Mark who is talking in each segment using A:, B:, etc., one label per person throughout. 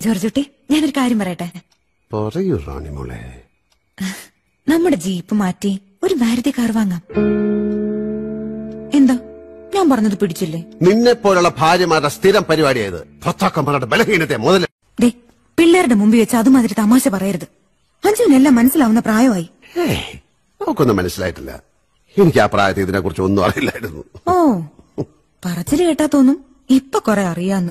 A: ജോർജുട്ടി ഞാനൊരു കാര്യം പറയട്ടെ
B: പറയൂ റാണിമോളെ
A: നമ്മുടെ ജീപ്പ് മാറ്റി ഒരു മാരുതി കാർ വാങ്ങാം എന്താ ഞാൻ പറഞ്ഞത് പിടിച്ചില്ലേ
B: നിന്നെ പോലുള്ള ഭാര്യമാരുടെ സ്ഥിരം പരിപാടിയായത് ഭർത്താക്കന്മാരുടെ ബലഹീനത്തെ മുതൽ
A: ദേ പിള്ളേരുടെ മുമ്പിൽ വെച്ച് അതുമാതിരി തമാശ പറയരുത് അഞ്ജുവിനെല്ലാം മനസ്സിലാവുന്ന പ്രായമായി
B: ഏയ്, നമുക്കൊന്നും മനസ്സിലായിട്ടില്ല എനിക്ക് ആ പ്രായത്തിൽ ഇതിനെ കുറിച്ച് ഒന്നും അറിയില്ലായിരുന്നു
A: ഓ പറച്ചില് കേട്ടാ തോന്നും ഇപ്പൊ കൊറേ അറിയാന്ന്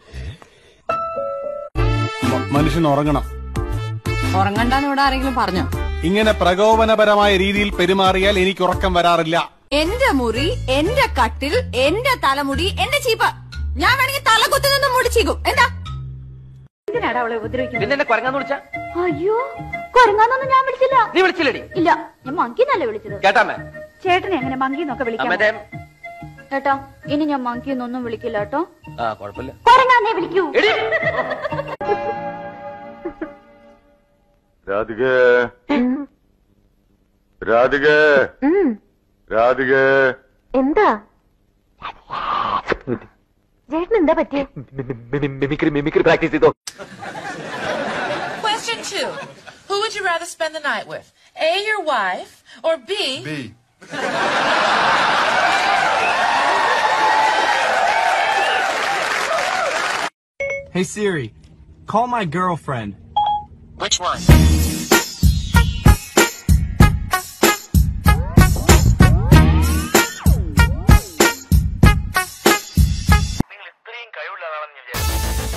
C: മനുഷ്യൻ ഉറങ്ങണം
D: ഉറങ്ങണ്ടെന്ന് ഇവിടെ ആരെങ്കിലും പറഞ്ഞോ
C: ഇങ്ങനെ പ്രകോപനപരമായ രീതിയിൽ പെരുമാറിയാൽ എനിക്ക് ഉറക്കം വരാറില്ല
D: എന്റെ മുറി എന്റെ കട്ടിൽ എന്റെ തലമുടി എന്റെ ചീപ്പ് ഞാൻ വേണമെങ്കിൽ തലകുത്തി നിന്ന് മുടിച്ചേക്കും എന്താ
E: പിന്നെ എന്നെ കുരങ്ങാന്ന് വിളിച്ച
F: അയ്യോ കൊരങ്ങാന്നൊന്നും ഞാൻ വിളിച്ചില്ല
E: നീ വിളിച്ചില്ലടി
F: ഇല്ല ഞാൻ മങ്കി എന്നല്ലേ വിളിച്ചത്
E: കേട്ടാമേ
F: ചേട്ടനെ എങ്ങനെ മങ്കി എന്നൊക്കെ വിളിക്കാം
E: അമ്മേ
F: ഏട്ടാ ഇനി ഞാൻ മങ്കി എന്നൊന്നും വിളിക്കില്ല കേട്ടോ
E: ആ കുഴപ്പമില്ല
F: കൊരങ്ങാന്നേ വിളിക്കൂ
E: എടി
G: രാധികേ രാധികേ രാധികേ
F: എന്താ ചേട്ടൻ എന്താ പറ്റിയ
E: മിമിക്രി മിമിക്രി പ്രാക്ടീസ് ചെയ്തോ
H: Question two. Who would you rather spend the night with? A, your wife, or B,
G: B.
I: Hey Siri, call my girlfriend.
H: which one?
E: നിങ്ങൾ ഇത്രയും കഴിവുള്ളതാണെന്ന് ഞാൻ വിചാരിച്ചു